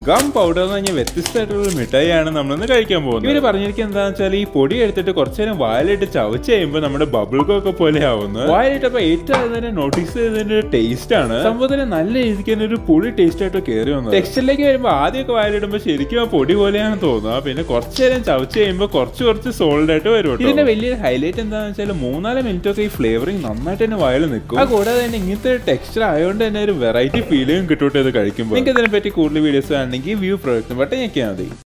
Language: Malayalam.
ഗം പൗഡർ എന്ന് പറഞ്ഞാൽ വ്യത്യസ്തമായിട്ടുള്ള ഒരു മിഠായിയാണ് നമ്മളിന്ന് കഴിക്കാൻ പോകുന്നത് ഇവര് പറഞ്ഞിരിക്കുന്നത് എന്താണെന്ന് വെച്ചാൽ ഈ പൊടി എടുത്തിട്ട് കുറച്ചു നേരം വായിലിട്ട് ചവച്ച് കഴിയുമ്പോൾ നമ്മുടെ ബബിൾ ഒക്കെ പോലെ ആവുന്നത് വായിലിട്ടപ്പോ ഏറ്റവും അതിനെ നോട്ടീസ് ചെയ്തതിന്റെ ടേസ്റ്റ് ആണ് സംഭവത്തിൽ നല്ല രീതിക്ക് തന്നെ ഒരു പുളി ടേസ്റ്റ് ആയിട്ട് കയറി വന്നത് ടെക്സ്റ്റിലേക്ക് വരുമ്പോൾ ആദ്യമൊക്കെ വായിലിടുമ്പോൾ ശരിക്കും ആ പൊടി പോലെയാണ് തോന്നുക പിന്നെ കുറച്ചു നേരം ചവച്ച് കഴിയുമ്പോൾ കുറച്ച് കുറച്ച് സോൾഡ് ആയിട്ട് വരും കേട്ടോ. ഇതിന്റെ വലിയൊരു ഹൈലൈറ്റ് എന്താണെന്ന് വെച്ചാൽ മൂന്നാല് മിനിറ്റ് ഒക്കെ ഈ ഫ്ലേവറിങ് നന്നായിട്ട് തന്നെ വായിൽ നിൽക്കും ആ കൂടാതെ തന്നെ ഇങ്ങനത്തെ ഒരു ടെക്സ്ചർ ആയതുകൊണ്ട് തന്നെ ഒരു വെറൈറ്റി ഫീലിംഗ് കിട്ടൂട്ടെ ഇത് കഴിക്കുമ്പോൾ നിങ്ങൾക്ക് ഇതിനെ പറ്റി കൂടുതൽ വീഡിയോസ് വേണമെങ്കിൽ വ്യൂ പ്രൊഡക്റ്റ് ബട്ടൺ ഞെക്കിയാൽ മതി